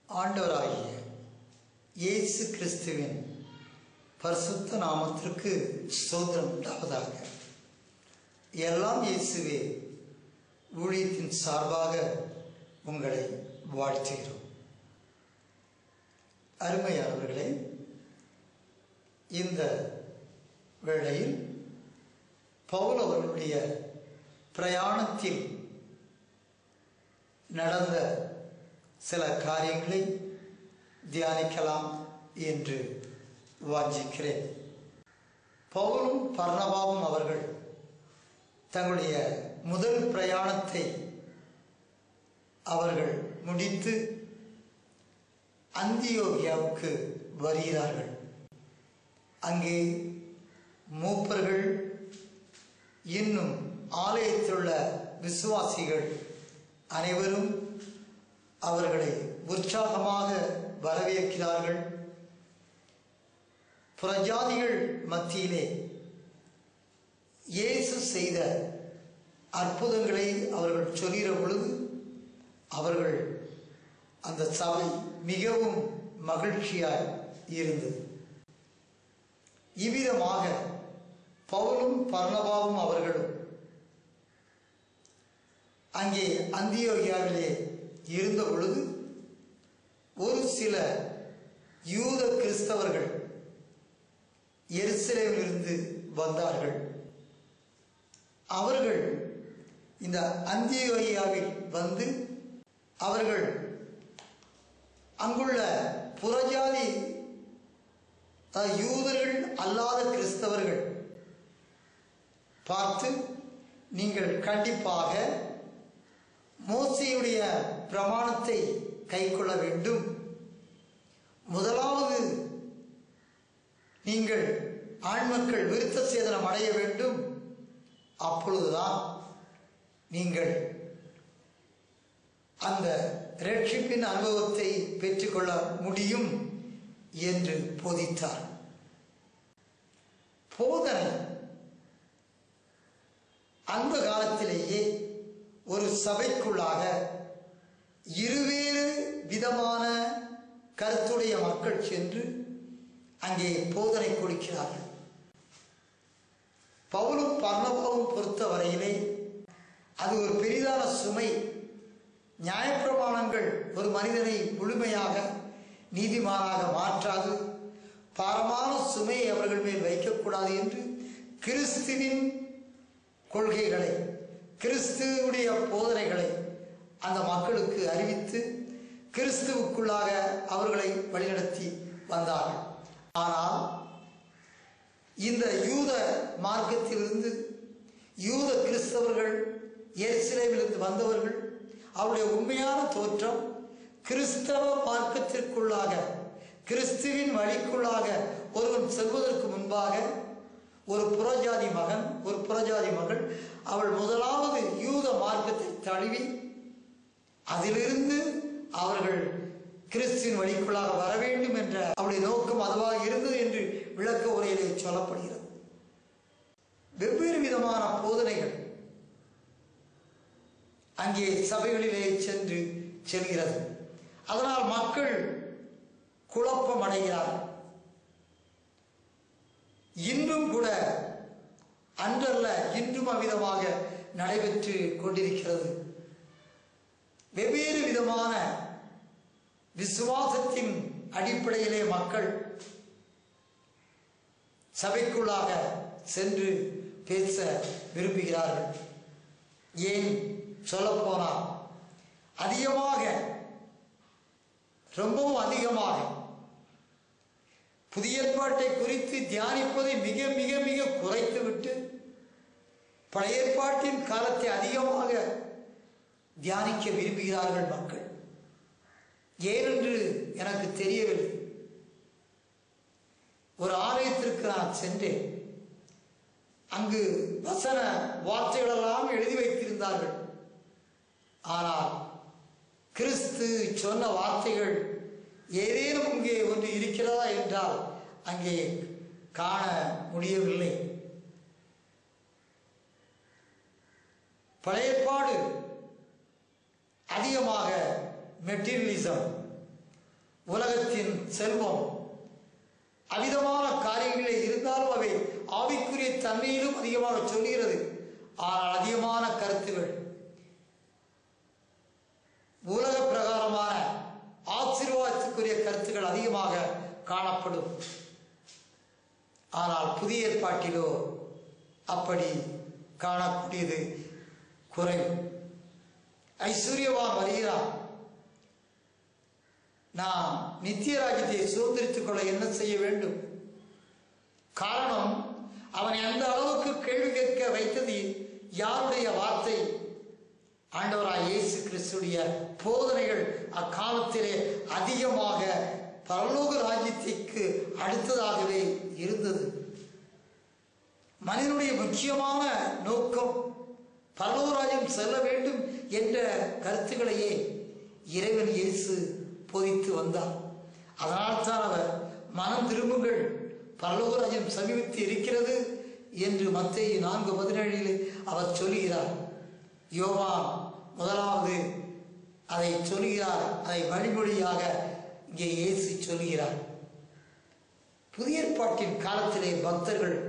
ஆண்டவராகிய இயேசு கிறிஸ்துவின் பரிசுத்த நாமத்திற்கு ஸ்தோத்திரம் உண்டாவதாக எல்லாம் இயேசுவே ஊழியத்தின் சார்பாக உங்களை வாழ்த்துகிறோம் அருமையானவர்களே இந்த வேளையில் பவுல் அவர்களுடைய பிரயாணத்தில் நடந்த சில காரியங்களை தியானிக்கலாம் என்று வாஞ்சிக்கிறேன் பவுலும் பர்ணபாவும் அவர்கள் தங்களுடைய முதல் பிரயாணத்தை அவர்கள் முடித்து அந்தியோகியாவுக்கு வருகிறார்கள் அங்கே மூப்பர்கள் இன்னும் ஆலயத்தில் உள்ள விசுவாசிகள் அனைவரும் அவர்களை உற்சாகமாக வரவேற்கிறார்கள் புறஜாதிகள் மத்தியிலே இயேசு செய்த அற்புதங்களை அவர்கள் சொல்கிற பொழுது அவர்கள் அந்த சபை மிகவும் மகிழ்ச்சியாய் இருந்தது இவ்விதமாக பவுலும் பர்ணபாவும் அவர்களும் அங்கே அந்தியோகியாவிலே இருந்த பொழுது ஒரு சில யூத கிறிஸ்தவர்கள் எருசலேமிலிருந்து வந்தார்கள் அவர்கள் இந்த அந்தியோகியாவில் வந்து அவர்கள் அங்குள்ள புறஜாதி யூதர்கள் அல்லாத கிறிஸ்தவர்கள் பார்த்து நீங்கள் கண்டிப்பாக மோசையுடைய பிரமாணத்தை கை கொள்ள வேண்டும் முதலாவது நீங்கள் ஆண்மக்கள் விருத்த சேதனம் அடைய வேண்டும் அப்பொழுதுதான் நீங்கள் அந்த ரட்சிப்பின் அனுபவத்தை பெற்றுக்கொள்ள முடியும் என்று போதித்தார் போதனை அந்த காலத்திலேயே ஒரு சபைக்குள்ளாக இருவேறு விதமான கருத்துடைய மக்கள் சென்று அங்கே போதனை கொடுக்கிறார்கள் பவுலும் பர்ணபாவும் பொறுத்த வரையிலே அது ஒரு பெரிதான சுமை நியாயப்பிரமாணங்கள் ஒரு மனிதனை முழுமையாக நீதிமானாக மாற்றாது பாரமான சுமையை அவர்கள் மேல் வைக்கக்கூடாது என்று கிறிஸ்துவின் கொள்கைகளை கிறிஸ்துவுடைய போதனைகளை அந்த மக்களுக்கு அறிவித்து கிறிஸ்துவுக்குள்ளாக அவர்களை வழிநடத்தி வந்தார்கள் ஆனால் இந்த யூத மார்க்கத்திலிருந்து யூத கிறிஸ்தவர்கள் எருசலேமிலிருந்து வந்தவர்கள் அவருடைய உண்மையான தோற்றம் கிறிஸ்தவ மார்க்கத்திற்குள்ளாக கிறிஸ்துவின் வழிக்குள்ளாக ஒருவன் செல்வதற்கு முன்பாக ஒரு புறஜாதி மகன் ஒரு புறஜாதி மகள் அவள் முதலாவது யூத மார்க்கத்தை தழுவி அதிலிருந்து அவர்கள் கிறிஸ்துவின் வழிக்குள்ளாக வர வேண்டும் என்ற அவருடைய நோக்கம் அதுவாக இருந்தது என்று விளக்க உரையிலே சொல்லப்படுகிறது வெவ்வேறு விதமான போதனைகள் அங்கே சபைகளிலே சென்று செல்கிறது அதனால் மக்கள் குழப்பம் அடைகிறார்கள் இன்றும் கூட அன்றல்ல இன்றும் அவ்விதமாக நடைபெற்று கொண்டிருக்கிறது வெவ்வேறு விதமான விசுவாசத்தின் அடிப்படையிலே மக்கள் சபைக்குள்ளாக சென்று பேச விரும்புகிறார்கள் ஏன் சொல்லப்போனால் அதிகமாக ரொம்பவும் அதிகமாக புதிய ஏற்பாட்டை குறித்து தியானிப்பதை மிக மிக மிக குறைத்துவிட்டு பழைய ஏற்பாட்டின் காலத்தை அதிகமாக தியானிக்க விரும்புகிறார்கள் மக்கள் ஏனென்று எனக்கு தெரியவில்லை ஒரு ஆலயத்திற்கு நான் சென்றேன் அங்கு வசன வார்த்தைகளெல்லாம் எழுதி வைத்திருந்தார்கள் ஆனால் கிறிஸ்து சொன்ன வார்த்தைகள் ஏதேனும் இங்கே ஒன்று இருக்கிறதா என்றால் அங்கே காண முடியவில்லை பழைய ஏற்பாடு அதிகமாக மெட்டீரியலிசம் உலகத்தின் செல்வம் அவிதமான காரியங்களில் இருந்தாலும் அவை ஆவிக்குரிய தன்மையிலும் அதிகமாக சொல்கிறது ஆனால் அதிகமான கருத்துகள் உலக பிரகாரமான ஆசீர்வாதத்துக்குரிய கருத்துக்கள் அதிகமாக காணப்படும் ஆனால் புதிய ஏற்பாட்டிலோ அப்படி காணக்கூடியது குறைவு ஐஸ்வர்யவான் வருகிறான் நாம் நித்திய ராஜ்யத்தை சுதந்திரித்துக் கொள்ள என்ன செய்ய வேண்டும் காரணம் அவனை அந்த அளவுக்கு கேள்வி கேட்க வைத்தது யாருடைய வார்த்தை ஆண்டவராய் இயேசு கிறிஸ்துடைய போதனைகள் அக்காலத்திலே அதிகமாக பரலோக ராஜ்யத்திற்கு அடுத்ததாகவே இருந்தது மனிதனுடைய முக்கியமான நோக்கம் பரலோகராஜ்யம் செல்ல வேண்டும் என்ற கருத்துக்களையே இறைவன் இயேசு போதித்து வந்தார் அதனால் தான் அவர் மனம் திரும்புங்கள் பரலோகராஜ்யம் சமீபித்து இருக்கிறது என்று மத்திய நான்கு பதினேழில் அவர் சொல்கிறார் யோவான் முதலாவது அதை சொல்கிறார் அதை வழிமொழியாக இங்கே இயேசு சொல்கிறார் புதிய ஏற்பாட்டின் காலத்திலே பக்தர்கள்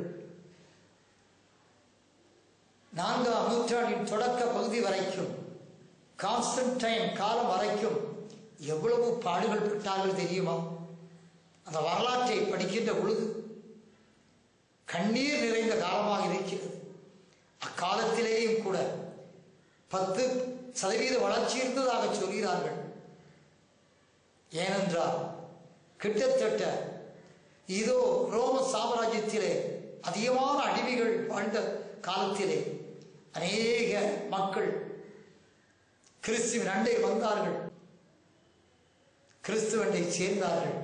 நான்காம் நூற்றாண்டின் தொடக்க பகுதி வரைக்கும் கான்ஸ்டன்டைன் காலம் வரைக்கும் எவ்வளவு பாடுகள் பட்டார்கள் தெரியுமா அந்த வரலாற்றை படிக்கின்ற பொழுது கண்ணீர் நிறைந்த காலமாக இருக்கிறது அக்காலத்திலேயும் கூட பத்து சதவீத வளர்ச்சி இருந்ததாக சொல்கிறார்கள் ஏனென்றால் கிட்டத்தட்ட இதோ ரோம சாம்ராஜ்யத்திலே அதிகமான அடிமைகள் வாழ்ந்த காலத்திலே அநேக மக்கள் கிறிஸ்துவின் அண்டை வந்தார்கள் கிறிஸ்துவண்டை சேர்ந்தார்கள்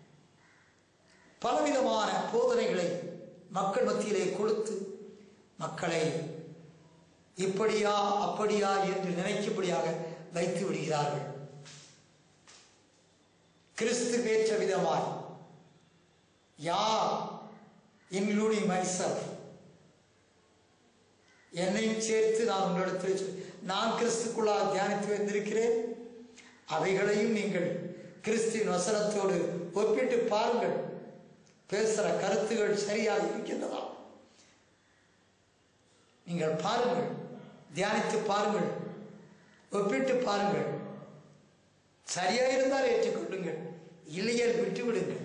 பலவிதமான போதனைகளை மக்கள் மத்தியிலே கொடுத்து மக்களை இப்படியா அப்படியா என்று நினைக்கும்படியாக வைத்து விடுகிறார்கள் கிறிஸ்து ஏற்ற விதமாய் யார் இன்க்ளூடிங் மைசெல்ஃப் என்னையும் சேர்த்து நான் உங்களிடத்தில் சொல்~ நான் கிறிஸ்துக்குள்ளாக தியானித்து வந்திருக்கிறேன் அவைகளையும் நீங்கள் கிறிஸ்துவின் வசனத்தோடு ஒப்பிட்டு பாருங்கள் பேசுகிற கருத்துகள் சரியாக இருக்கின்றதா நீங்கள் பாருங்கள் தியானித்து பாருங்கள் ஒப்பிட்டு பாருங்கள் சரியா இருந்தால் ஏற்றுக்கொள்ளுங்கள் இல்லையேல் விட்டு விடுங்கள்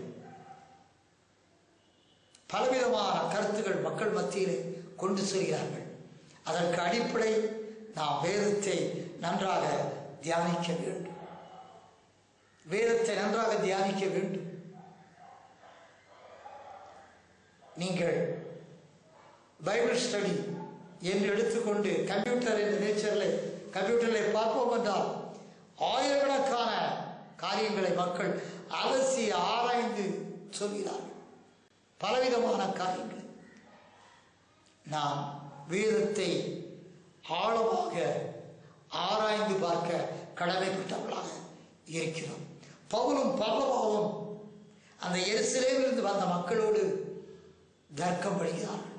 பலவிதமான கருத்துகள் மக்கள் மத்தியிலே கொண்டு செல்கிறார்கள் அதற்கு அடிப்படை நாம் வேதத்தை நன்றாக தியானிக்க வேண்டும் வேதத்தை நன்றாக தியானிக்க வேண்டும் நீங்கள் பைபிள் ஸ்டடி என்று எடுத்துக்கொண்டு கம்ப்யூட்டர் என்ற நேச்சரில் கம்ப்யூட்டரில் பார்ப்போம் என்றால் ஆயிரக்கணக்கான காரியங்களை மக்கள் அலசி ஆராய்ந்து சொல்கிறார்கள் பலவிதமான காரியங்களை நாம் வேதத்தை ஆழமாக ஆராய்ந்து பார்க்க கடமைப்பட்டவர்களாக இருக்கிறோம் பவுலும் பல்லவாவும் அந்த எருசலேமிலிருந்து வந்த மக்களோடு தர்க்கம் படுகிறார்கள்